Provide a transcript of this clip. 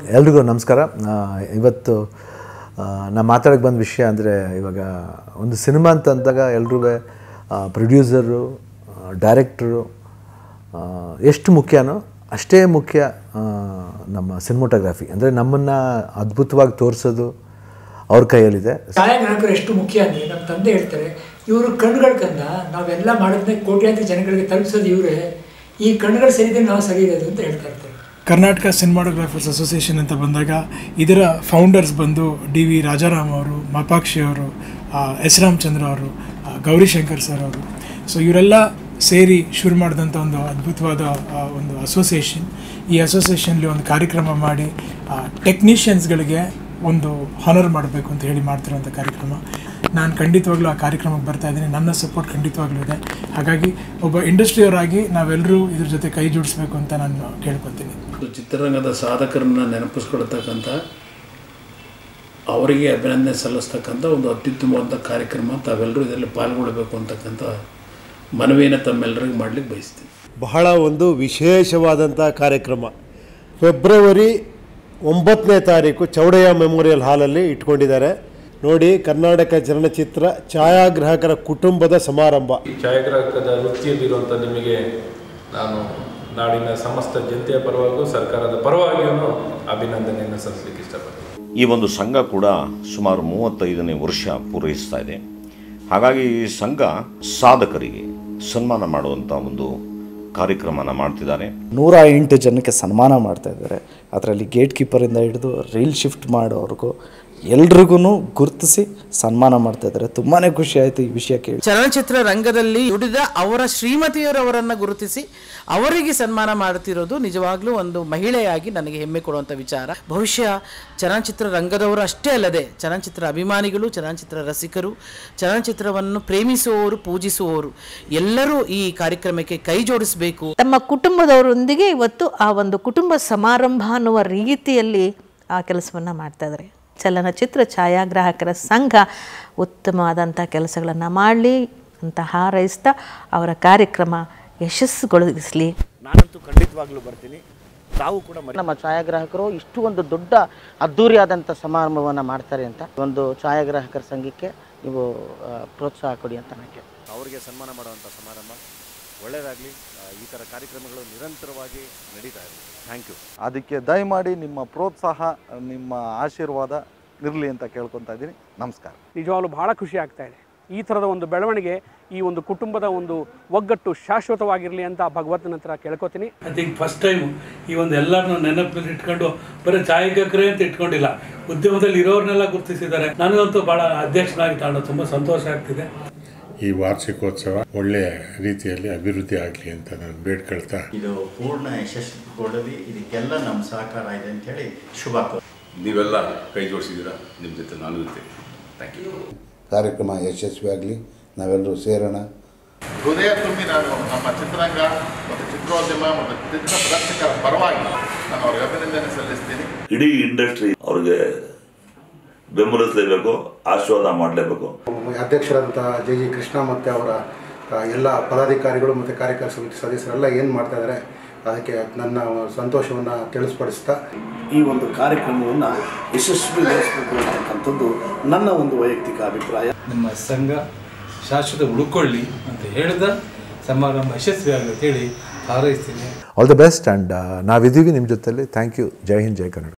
ಎಲ್ರಿಗೂ ನಮಸ್ಕಾರ ಆ, ಇವತ್ತು ಆ, ನಾ ಮಾತಾಡೋಕ್ಕೆ ಬಂದ ವಿಷಯ ಅಂದರೆ ಇವಾಗ ಒಂದು ಸಿನಿಮಾ ಅಂತ ಅಂದಾಗ ಎಲ್ರೂ ಪ್ರೊಡ್ಯೂಸರು ಡೈರೆಕ್ಟ್ರು ಎಷ್ಟು ಮುಖ್ಯನೋ ಅಷ್ಟೇ ಮುಖ್ಯ ಆ, ನಮ್ಮ ಸಿನಿಮೋಟೋಗ್ರಫಿ ಅಂದರೆ ನಮ್ಮನ್ನು ಅದ್ಭುತವಾಗಿ ತೋರಿಸೋದು ಅವ್ರ ಕೈಯಲ್ಲಿದೆ ಛಾಯಾಗ್ರಾಹಕರು ಎಷ್ಟು ಮುಖ್ಯ ಅಂದರೆ ನಮ್ಮ ತಂದೆ ಹೇಳ್ತಾರೆ ಇವರು ಕಣ್ಗಳ ಕಂದ ನಾವೆಲ್ಲ ಮಾಡೋದನ್ನೇ ಕೋಟ್ಯಾಂತರ ಜನಗಳಿಗೆ ತಲುಪಿಸೋದು ಇವರೇ ಈ ಕಣ್ಗಳು ಸರಿದ್ರೆ ನಾವು ಸರಿ ಇರೋದು ಅಂತ ಹೇಳ್ತಾ ಇರ್ತಾರೆ ಕರ್ನಾಟಕ ಸಿನಿಮಾಟೋಗ್ರಾಫರ್ಸ್ ಅಸೋಸಿಯೇಷನ್ ಅಂತ ಬಂದಾಗ ಇದರ ಫೌಂಡರ್ಸ್ ಬಂದು ಡಿ ವಿ ರಾಜಾರಾಮ್ ಅವರು ಮಾಪಾಕ್ಷಿ ಅವರು ಎಸ್ ರಾಮಚಂದ್ರ ಅವರು ಆ, ಗೌರಿಶಂಕರ್ ಸರ್ ಅವರು ಸೊ ಇವರೆಲ್ಲ ಸೇರಿ ಶುರು ಮಾಡಿದಂಥ ಒಂದು ಅದ್ಭುತವಾದ ಆ, ಒಂದು ಅಸೋಸಿಯೇಷನ್ ಈ ಅಸೋಸಿಯೇಷನ್ಲಿ ಒಂದು ಕಾರ್ಯಕ್ರಮ ಮಾಡಿ ಟೆಕ್ನಿಷಿಯನ್ಸ್ಗಳಿಗೆ ಒಂದು ಹಾನರ್ ಮಾಡಬೇಕು ಅಂತ ಹೇಳಿ ಮಾಡ್ತಿರೋಂಥ ಕಾರ್ಯಕ್ರಮ ನಾನು ಖಂಡಿತವಾಗ್ಲೂ ಆ ಕಾರ್ಯಕ್ರಮಕ್ಕೆ ಬರ್ತಾ ಇದ್ದೀನಿ ನನ್ನ ಸಪೋರ್ಟ್ ಖಂಡಿತವಾಗ್ಲೂ ಇದೆ ಹಾಗಾಗಿ ಒಬ್ಬ ಇಂಡಸ್ಟ್ರಿಯವರಾಗಿ ನಾವೆಲ್ಲರೂ ಇದ್ರ ಜೊತೆ ಕೈ ಜೋಡಿಸ್ಬೇಕು ಅಂತ ನಾನು ಕೇಳ್ಕೊತೀನಿ ಚಿತ್ರರಂಗದ ಸಾಧಕರನ್ನ ನೆನಪಿಸ್ಕೊಳ್ತಕ್ಕಂಥ ಅವರಿಗೆ ಅಭಿನಂದನೆ ಸಲ್ಲಿಸ್ತಕ್ಕಂಥ ಒಂದು ಅತ್ಯುತ್ತಮವಾದ ಕಾರ್ಯಕ್ರಮ ತಾವೆಲ್ಲರೂ ಇದರಲ್ಲಿ ಪಾಲ್ಗೊಳ್ಳಬೇಕು ಅಂತಕ್ಕಂಥ ಮನವಿಯನ್ನು ತಮ್ಮೆಲ್ಲರಿಗೂ ಮಾಡಲಿಕ್ಕೆ ಬಯಸ್ತೀನಿ ಬಹಳ ಒಂದು ವಿಶೇಷವಾದಂಥ ಕಾರ್ಯಕ್ರಮ ಫೆಬ್ರವರಿ ಒಂಬತ್ತನೇ ತಾರೀಕು ಚೌಡಯ್ಯ ಮೆಮೋರಿಯಲ್ ಹಾಲಲ್ಲಿ ಇಟ್ಕೊಂಡಿದ್ದಾರೆ ನೋಡಿ ಕರ್ನಾಟಕ ಚಲನಚಿತ್ರ ಛಾಯಾಗ್ರಾಹಕರ ಕುಟುಂಬದ ಸಮಾರಂಭ ಈ ಛಾಯಾಗ್ರಾಹಕದ ವೃತ್ತಿಯಲ್ಲಿರುವಂಥ ನಿಮಗೆ ನಾನು ನಾಡಿನ ಸಮಸ್ತ ಜನತೆಯ ಪರವಾಗಿಯೂ ಸರ್ಕಾರದ ಪರವಾಗಿಯೂ ಅಭಿನಂದನೆಯನ್ನು ಸಲ್ಲಿಸಲಿಕ್ಕೆ ಇಷ್ಟಪಡ್ತೀನಿ ಈ ಒಂದು ಸಂಘ ಕೂಡ ಸುಮಾರು ಮೂವತ್ತೈದನೇ ವರ್ಷ ಪೂರೈಸ್ತಾ ಇದೆ ಹಾಗಾಗಿ ಈ ಸಂಘ ಸಾಧಕರಿಗೆ ಸನ್ಮಾನ ಮಾಡುವಂಥ ಒಂದು ಕಾರ್ಯಕ್ರಮನ ಮಾಡ್ತಿದ್ದಾರೆ ನೂರ ಎಂಟು ಜನಕ್ಕೆ ಸನ್ಮಾನ ಮಾಡ್ತಾ ಇದ್ದಾರೆ ಅದರಲ್ಲಿ ಗೇಟ್ ಕೀಪರಿಂದ ಹಿಡಿದು ರೀಲ್ ಶಿಫ್ಟ್ ಮಾಡೋರ್ಗೂ ಎಲ್ರಿಗೂ ಗುರುತಿಸಿ ಸನ್ಮಾನ ಮಾಡ್ತಾ ಇದ್ದಾರೆ ತುಂಬಾ ಖುಷಿ ಆಯಿತು ಈ ವಿಷಯ ಕೇಳಿ ಚಲನಚಿತ್ರ ರಂಗದಲ್ಲಿ ದುಡಿದ ಅವರ ಶ್ರೀಮತಿಯರವರನ್ನು ಗುರುತಿಸಿ ಅವರಿಗೆ ಸನ್ಮಾನ ಮಾಡುತ್ತಿರೋದು ನಿಜವಾಗ್ಲೂ ಒಂದು ಮಹಿಳೆಯಾಗಿ ನನಗೆ ಹೆಮ್ಮೆ ಕೊಡುವಂಥ ವಿಚಾರ ಬಹುಶಃ ಚಲನಚಿತ್ರ ರಂಗದವರು ಅಷ್ಟೇ ಅಲ್ಲದೆ ಚಲನಚಿತ್ರ ಅಭಿಮಾನಿಗಳು ಚಲನಚಿತ್ರ ರಸಿಕರು ಚಲನಚಿತ್ರವನ್ನು ಪ್ರೇಮಿಸುವವರು ಪೂಜಿಸುವವರು ಎಲ್ಲರೂ ಈ ಕಾರ್ಯಕ್ರಮಕ್ಕೆ ಕೈ ಜೋಡಿಸಬೇಕು ತಮ್ಮ ಕುಟುಂಬದವರೊಂದಿಗೆ ಇವತ್ತು ಆ ಒಂದು ಕುಟುಂಬ ಸಮಾರಂಭ ಅನ್ನುವ ರೀತಿಯಲ್ಲಿ ಆ ಕೆಲಸವನ್ನು ಮಾಡ್ತಾ ಇದ್ದಾರೆ ಚಲನಚಿತ್ರ ಛಾಯಾಗ್ರಾಹಕರ ಸಂಘ ಉತ್ತಮವಾದಂಥ ಕೆಲಸಗಳನ್ನು ಮಾಡಲಿ ಅಂತ ಹಾರೈಸ್ತಾ ಅವರ ಕಾರ್ಯಕ್ರಮ ಯಶಸ್ಸುಗೊಳಿಸಲಿ ನಾನಂತೂ ಖಂಡಿತವಾಗ್ಲೂ ಬರ್ತೀನಿ ತಾವು ಕೂಡ ನಮ್ಮ ಛಾಯಾಗ್ರಾಹಕರು ಇಷ್ಟು ಒಂದು ದೊಡ್ಡ ಅದ್ಧೂರಿಯಾದಂಥ ಸಮಾರಂಭವನ್ನು ಮಾಡ್ತಾರೆ ಅಂತ ಒಂದು ಛಾಯಾಗ್ರಾಹಕರ ಸಂಘಕ್ಕೆ ನೀವು ಆ, ಪ್ರೋತ್ಸಾಹ ಕೊಡಿ ಅಂತ ನಾನು ಕೇಳ್ತೀನಿ. ಅವರಿಗೆ ಸನ್ಮಾನ ಮಾಡುವಂಥ ಸಮಾರಂಭ ಒಳ್ಳೆಯದಾಗಲಿ ಈ ಥರ ಕಾರ್ಯಕ್ರಮಗಳು ನಿರಂತರವಾಗಿ ನಡೀತಾ ಇರಲಿ ಥ್ಯಾಂಕ್ ಯು ಅದಕ್ಕೆ ದಯಮಾಡಿ ನಿಮ್ಮ ಪ್ರೋತ್ಸಾಹ ನಿಮ್ಮ ಆಶೀರ್ವಾದ ಇರಲಿ ಅಂತ ಕೇಳ್ಕೊತಾ ಇದ್ದೀನಿ ನಮಸ್ಕಾರ ನಿಜವಾಗ್ಲೂ ಬಹಳ ಖುಷಿ ಆಗ್ತಾ ಇದೆ ಈ ಥರದ ಒಂದು ಬೆಳವಣಿಗೆ ಈ ಒಂದು ಕುಟುಂಬದ ಒಂದು ಒಗ್ಗಟ್ಟು ಶಾಶ್ವತವಾಗಿರಲಿ ಅಂತ ಭಗವಂತನ ಹತ್ರ ಕೇಳ್ಕೊತೀನಿ ಐ ಥಿಂಕ್ ಫಸ್ಟ್ ಟೈಮ್ ಈ ಒಂದು ಎಲ್ಲರನ್ನೂ ನೆನಪಲ್ಲಿ ಇಟ್ಕೊಂಡು ಬರೀ ಛಾಯಾಗ್ರಾಹಕರೇ ಅಂತ ಇಟ್ಕೊಂಡಿಲ್ಲ ಉದ್ಯಮದಲ್ಲಿ ಇರೋರ್ನೆಲ್ಲ ಗುರುತಿಸಿದ್ದಾರೆ ನನಗಂತೂ ಭಾಳ ಅಧ್ಯಕ್ಷನಾಗಿ ತಾಂಡ ತುಂಬ ಸಂತೋಷ ಆಗ್ತಿದೆ ಈ ವಾರ್ಷಿಕೋತ್ಸವ ಒಳ್ಳೆಯ ರೀತಿಯಲ್ಲಿ ಅಭಿವೃದ್ಧಿ ಆಗಲಿ ಅಂತ ನಾನು ಬೇಡ್ಕೊಳ್ತಾ ಇದು ಪೂರ್ಣ ಯಶಸ್ಸು ಕೊಡಲಿ ಇದಕ್ಕೆಲ್ಲ ನಮ್ಮ ಸಹಕಾರ ಇದೆ ಅಂತೇಳಿ ಶುಭ ಕೋರ್- ನೀವೆಲ್ಲ ಕೈ ಜೋಡಿಸಿದ್ದೀರಾ ನಿಮ್ಮ ಜೊತೆ ನಾನು ಇರ್ತೀನಿ ಥ್ಯಾಂಕ್ ಯು ಕಾರ್ಯಕ್ರಮ ಯಶಸ್ವಿಯಾಗಲಿ ನಾವೆಲ್ಲರೂ ಸೇರೋಣ ಹೃದಯ ತುಂಬಿ ನಾನು ನಮ್ಮ ಚಿತ್ರರಂಗ ಮತ್ತು ಚಿತ್ರೋದ್ಯಮ ಮತ್ತು ಚಿತ್ರ ಪ್ರದರ್ಶಕರ ಪರವಾಗಿ ನಾನು ಅವ್ರಿಗೆ ಅಭಿನಂದನೆ ಸಲ್ಲಿಸ್ತೀನಿ ಇಡೀ ಇಂಡಸ್ಟ್ರಿ ಅವ್ರಿಗೆ ಬೆಂಬಲಿಸಲೇಬೇಕು ಆಶೀರ್ವಾದ ಮಾಡಲೇಬೇಕು ಅಧ್ಯಕ್ಷರಾದಂಥ ಜೆ ಜಿ ಕೃಷ್ಣ ಮತ್ತು ಅವರ ಆ, ಎಲ್ಲ ಪದಾಧಿಕಾರಿಗಳು ಮತ್ತು ಕಾರ್ಯಕಾರಿ ಸಮಿತಿ ಸದಸ್ಯರೆಲ್ಲ ಏನು ಮಾಡ್ತಾ ಇದ್ದಾರೆ ಅದಕ್ಕೆ ನನ್ನ ಸಂತೋಷವನ್ನು ತಿಳಿಸ್ಪಡಿಸ್ತಾ ಈ ಒಂದು ಕಾರ್ಯಕ್ರಮವನ್ನು ಯಶಸ್ವಿಗೊಳಿಸಬೇಕು ಅಂತಕ್ಕಂಥದ್ದು ನನ್ನ ಒಂದು ವೈಯಕ್ತಿಕ ಅಭಿಪ್ರಾಯ ನಮ್ಮ ಸಂಘ ಶಾಶ್ವತ ಉಳ್ಕೊಳ್ಳಿ ಅಂತ ಹೇಳಿದ ಸಮಾರಂಭ ಯಶಸ್ವಿ ಆಗಲಿ ಅಂತೇಳಿ ಹಾರೈಸ್ತೀನಿ ಆಲ್ ದ ಬೆಸ್ಟ್ ಆ್ಯಂಡ್ ನಾವಿದ್ದೀವಿ ನಿಮ್ಮ ಜೊತೆಲಿ ಥ್ಯಾಂಕ್ ಯು ಜೈ ಹಿಂದ್ ಜೈ ಕನ್ನಡ